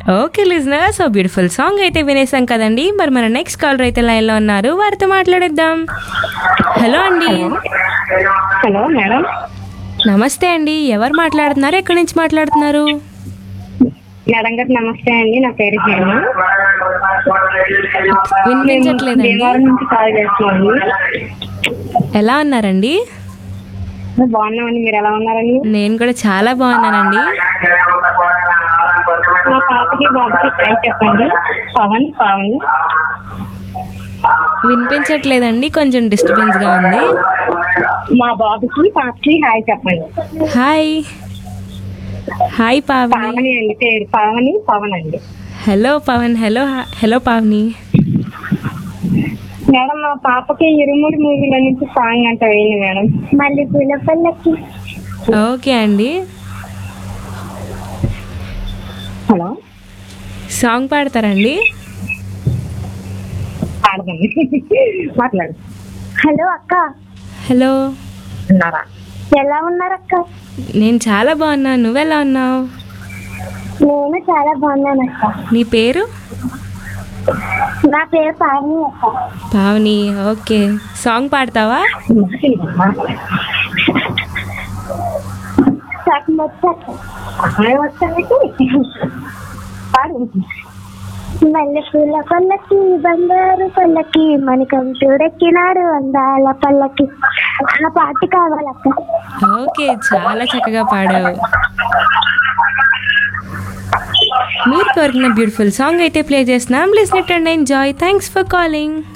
okay listener so beautiful song అయితే వినేసాం కదండి మరి మన నెక్స్ట్ కాలర్ అయితే లైన్లో ఉన్నారు వారితో మాట్లాడేద్దాం హలో అండి హలో మేడం నమస్తే అండి ఎవరు మాట్లాడుతున్నారు ఎక్కడి నుంచి మాట్లాడుతున్నారు మేడం గారు నమస్తే అండి నా పేరు హేమ వినిపించట్లేదండి భీమవరం నుంచి కాల్ చేస్తున్నాము ఎలా ఉన్నారండి బాగున్నామండి మీరు ఎలా ఉన్నారండి నేను కూడా చాలా బాగున్నానండి మా పాపకి బాబుకి పేరు చెప్పండి పవన్ పవన్ వినిపించట్లేదండి కొంచెం డిస్టర్బెన్స్ గా ఉంది మా బాబుకి పాపకి హాయ్ చెప్పండి హాయ్ హాయ్ పావని పావని అండి పేరు పావని పవన్ అండి hello Pavan hello hello Pavani madam మా పాపకి ఇరుముడి మూవీలో నుంచి సాంగ్ అంట వేయండి మేడం మళ్ళీ పూల పల్లకి ఓకే అండి హలో సాంగ్ పాడతారండి పాడదండి మాట్లాడు హలో అక్క హలో ఉన్నారా ఎలా ఉన్నారక్క నేను చాలా బాగున్నాను నువ్వెలా ఉన్నావు నేను చాలా బాగున్నాను అక్క నీ పేరు నా పేరు పావని అక్క పావని ఓకే సాంగ్ పాడతావా మల్లె పూల పల్లకి బంగారు పల్లకి మణికంఠుడెక్కినాడు అందాల పల్లకి ఆ పాట కావాలక్క ఓకే చాలా చక్కగా పాడావు మీరు కోరిన బ్యూటిఫుల్ సాంగ్ అయితే ప్లే చేస్తున్నాం listen and enjoy thanks for calling